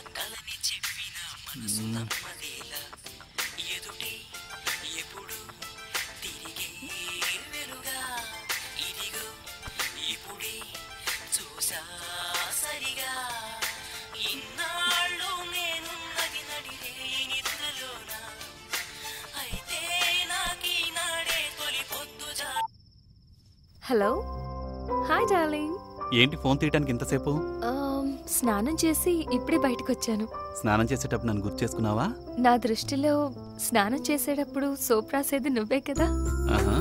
కలని చెప్పిన మనసు నమ్మదేలా ఎదుటే ఎప్పుడు తిరిగే వెలుగా ఇదిగో ఇప్పుడే చూసా సరిగా ఇన్నాళ్ళు నేనున్నది నడిరే నిద్రలోనా అయితే నాకీనాడే తొలి పొద్దు జా హలో హాయ్ డార్లింగ్ ఏంటి ఫోన్ తీయడానికి ఇంతసేపు స్నానం చేసి ఇప్పుడే బయటకు వచ్చాను స్నానం చేసేటప్పుడు నన్ను గుర్తు చేసుకున్నావా నా దృష్టిలో స్నానం చేసేటప్పుడు సోప్ రాసేది నువ్వే కదా ఆహా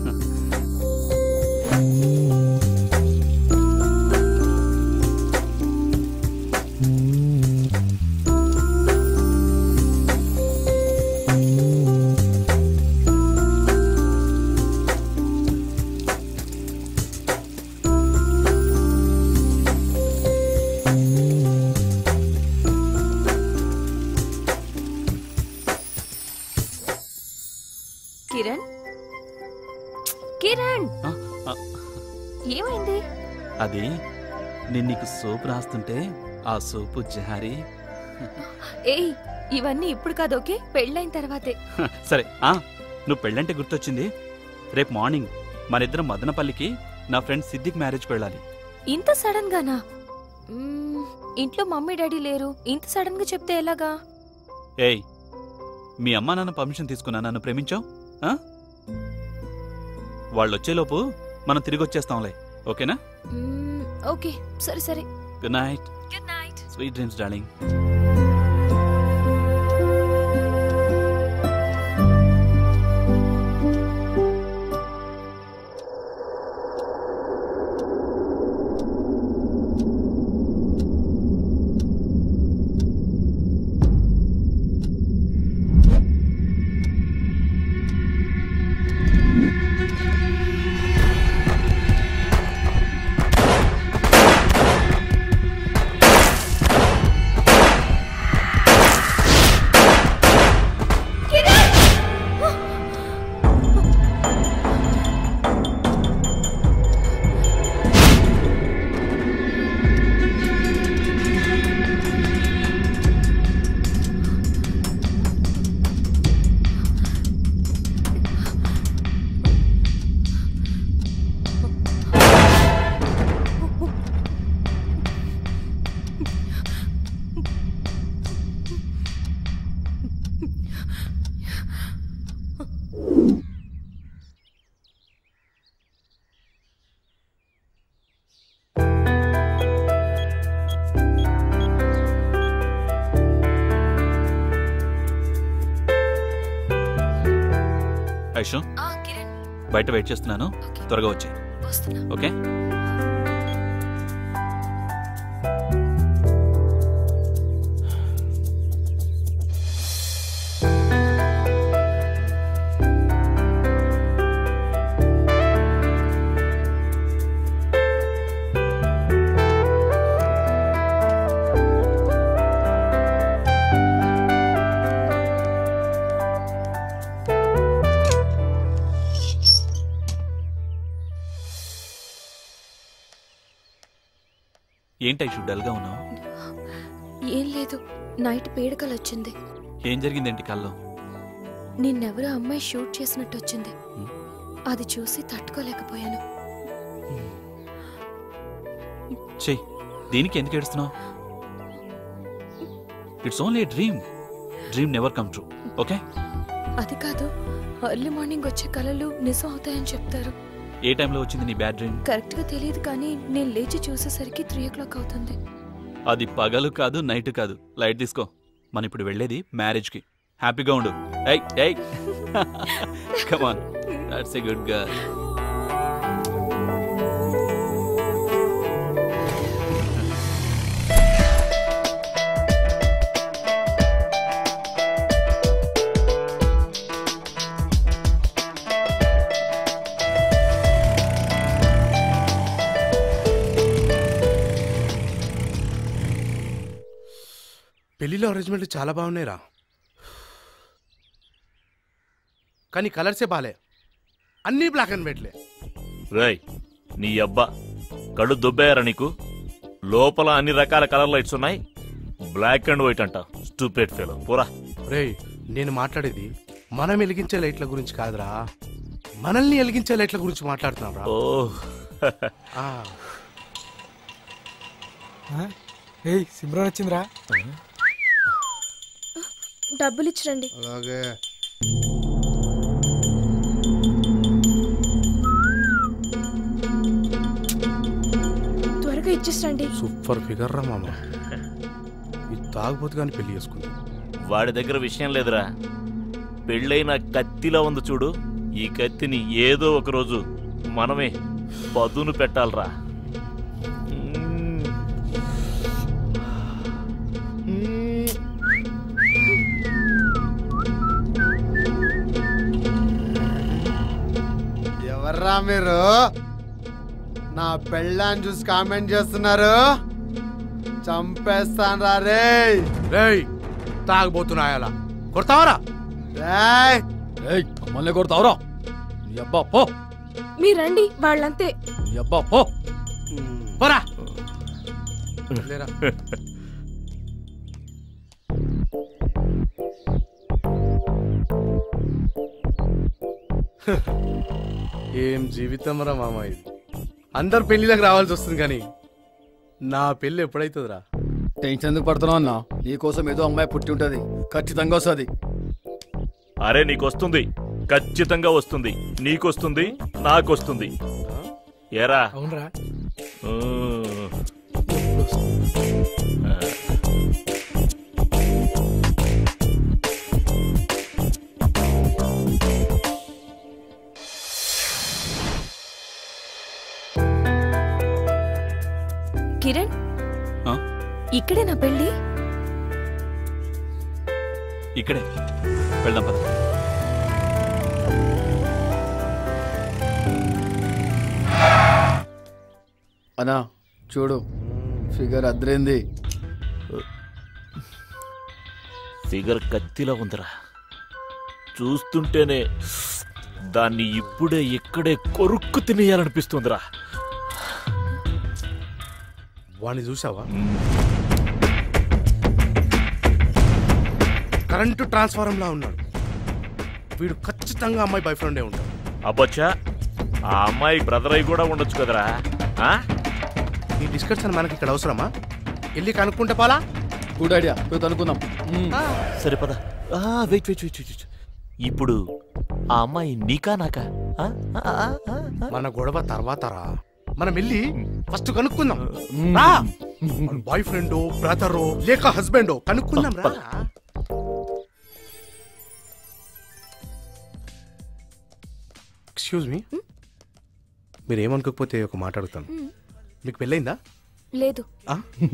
కిరణ్ కిరణ్ ఆ, ఆ, ఏమైంది అది నేను నీకు సోపు రాస్తుంటే ఆ సోపు జారి ఏయ్ ఇవన్నీ ఇప్పుడు కాదు ఓకే పెళ్ళైన తర్వాతే హ, సరే ఆ నువ్వు పెళ్ళంటే గుర్తొచ్చింది రేపు మార్నింగ్ మన ఇద్దరం మదనపల్లికి నా ఫ్రెండ్ సిద్దిక్ మ్యారేజ్కి వెళ్ళాలి ఇంత సడన్ గానా మ్మ్, ఇంట్లో మమ్మీ డాడీ లేరు ఇంత సడన్ గా చెప్తే ఎలాగా ఏయ్ మీ అమ్మా నాన్న పర్మిషన్ తీసుకున్నా నన్ను ప్రేమించావు ఆ? వాళ్ళు వచ్చేలోపు మనం తిరిగి వచ్చేస్తాంలే ఓకేనా మ్మ్, ఓకే సరే సరే good night good night sweet dreams darling Aishu ఆ, కిరణ్ బయట వెయిట్ చేస్తున్నాను ఓకే త్వరగా వచ్చే వస్తున్నా ఓకే ఏంటి ఐషు డల్గా ఉన్నావు ఏం లేదు నైట్ పేడకలు వచ్చింది ఏం జరిగిందేంటి కల్లో నిన్నెవరో అమ్మాయి షూట్ చేసినట్టు వచ్చింది హ్మ్. అది చూసి తట్టుకోలేకపోయాను చెయ్యి దీనికి ఎందుకు ఏడుస్తున్నావు it's only dream dream never come true okay అది కాదు ఎర్లీ మార్నింగ్ వచ్చే కళలు నిజం అవుతాయని చెప్తారు ఏ టైంలో వచ్చింది నీ బ్యాడ్ డ్రీమ్ కరెక్ట్ గా తెలియదు కానీ నేను లేచి చూసేసరికి త్రీ ఓ క్లాక్ అవుతుంది అది పగలు కాదు నైట్ కాదు లైట్ తీసుకో మనం ఇప్పుడు వెళ్ళేది మ్యారేజ్ కి హ్యాపీగా ఉండు ఏయ్ ఏయ్ come on that's a good girl పెళ్లిలో అరేంజ్మెంట్ చాలా బాగున్నాయిరా కానీ కలర్సే బాలే అన్నీ బ్లాక్ అండ్ వైట్లే రేయ్ నీ అబ్బా కళ్ళు దుబ్బాయారా నీకు లోపల అన్ని రకాల కలర్ లైట్స్ ఉన్నాయి బ్లాక్ అండ్ వైట్ అంట స్టూపెడ్ ఫెలో పోరా రేయ్ నేను మాట్లాడేది మనం వెలిగించే లైట్ల గురించి కాదురా మనల్ని వెలిగించే లైట్ల గురించి మాట్లాడుతున్నాం రా ఓ ఏయ్ సిమ్రాన్ వచ్చిందిరా డబ్బులు ఇచ్చిరండి అలాగే త్వరగా ఇచ్చేసండి సూపర్ ఫిగర్ రా మామ ఇది తాగుబోతు కానీ పెళ్లి చేసుకుంది వాడి దగ్గర విషయం లేదురా పెళ్ళైన కత్తిలా ఉంది చూడు ఈ కత్తిని ఏదో ఒక రోజు మనమే పదును పెట్టాలరా మ్మ్. మ్మ్. ఎవర్రా మీరు నా పెళ్ళాన్ని చూసి కామెంట్ చేస్తున్నారు చంపేస్తాను రా రే రేయ్ తాగుబోతున్నాయలా కొడతావరా రేయ్ ఏయ్ మమ్మల్ని కొడతావురా నీ అబ్బా పో మీరండి వాళ్ళంతే నీ అబ్బా పో పోరా లేరా ఏం జీవితం రా మామ ఇది అందరు పెళ్లిలకు రావాల్సి వస్తుంది కానీ నా పెళ్ళి ఎప్పుడైతుందిరా టెన్షన్ ఎందుకు పడుతున్నావు అన్న నీకోసం ఏదో అమ్మాయి పుట్టి ఉంటది ఖచ్చితంగా వస్తుంది అరే నీకొస్తుంది ఖచ్చితంగా వస్తుంది నీకొస్తుంది నాకొస్తుంది ఏరా అవునరా మ్మ్. కిరణ్ ఆ? ఇక్కడే నా పెళ్ళి ఇక్కడే వెళ్దాం పద అన్నా చూడు ఫిగర్ అద్రైంది ఫిగర్ కత్తిలా ఉందిరా చూస్తుంటేనే దాన్ని ఇప్పుడే ఇక్కడే కొరుక్కు తినేయాలనిపిస్తుందిరా వాడిని చూసావా కరెంటు ట్రాన్స్ఫారం లా ఉన్నాడు వీడు ఖచ్చితంగా అమ్మాయి బాయ్ ఫ్రెండే ఉంటాడు అబ్బచ్చా ఆ అమ్మాయి బ్రదర్ అయి కూడా ఉండొచ్చు కదరా ఆ? ఈ డిస్కషన్ మనకి ఇక్కడ అవసరమా వెళ్ళి కనుక్కుంటే పాలా గుడ్ ఐడియా పోయి అనుకుందాం సరే పద వెయిట్ వెయిట్ వెయిట్ వెయిట్ ఇప్పుడు ఆ అమ్మాయి నీకా నాకా ఆ? ఆ, ఆ, ఆ, ఆ. మన గొడవ తర్వాత రా మనం వెళ్ళి ఫస్ట్ కనుక్కుందాం రా బాయ్ ఫ్రెండో బ్రదరో లేక హస్బెండో కనుక్కుందాం రా ఎక్స్క్యూజ్ మీ మీరు ఏమనుకోకపోతే ఒక మాట అడుగుతాను మీకు పెళ్ళైందా లేదు ఆ?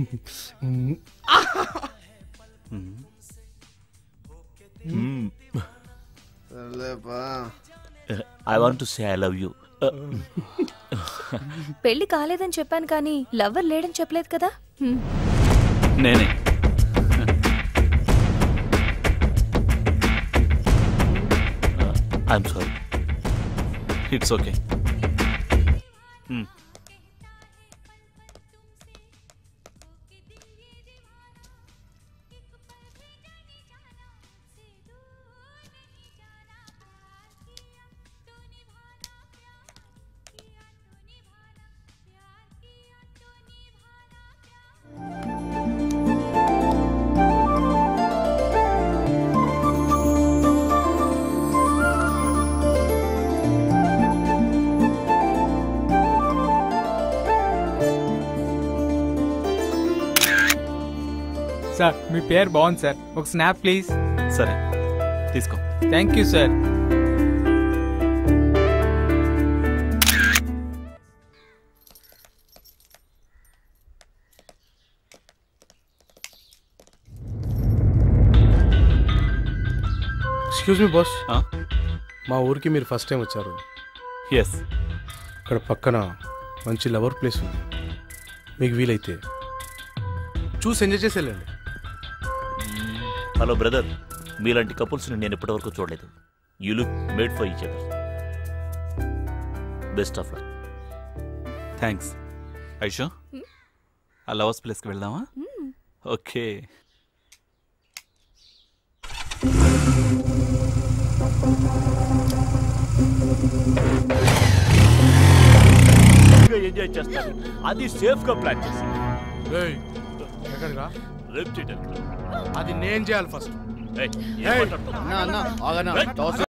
మ్మ్. సర్లేపా I want to say I love you పెళ్లి కాలేదని చెప్పాను కానీ లవ్వర్ లేడని చెప్పలేదు కదా హ్మ్. నేనే I'm sorry it's okay sir మీ పేరు బాగుంది సార్ ఒక స్నాప్ ప్లీజ్ సరే తీసుకో thank you sir excuse me boss మా ఊరికి మీరు ఫస్ట్ టైం వచ్చారు ఎస్ ఇక్కడ పక్కన మంచి లవర్ ప్లేస్ ఉంది మీకు వీలైతే చూసి ఎంజాయ్ చేసి వెళ్ళండి హలో బ్రదర్ మీలాంటి కపుల్స్ని నేను ఇప్పటివరకు చూడలేదు you look made for each other best of luck thanks Aishu ఆ లవర్స్ ప్లేస్కి వెళ్దామా ఓకే ఎంజాయ్ చేస్తారు అది సేఫ్ గా ప్లాన్ చేసి ఏయ్, ఎక్కడికా రేపు చేయడానికి అది నేను చేయాలి ఫస్ట్ ఏయ్, ఏం మాట్లాడుతున్నావ్? అన్న అన్న ఆగన్నా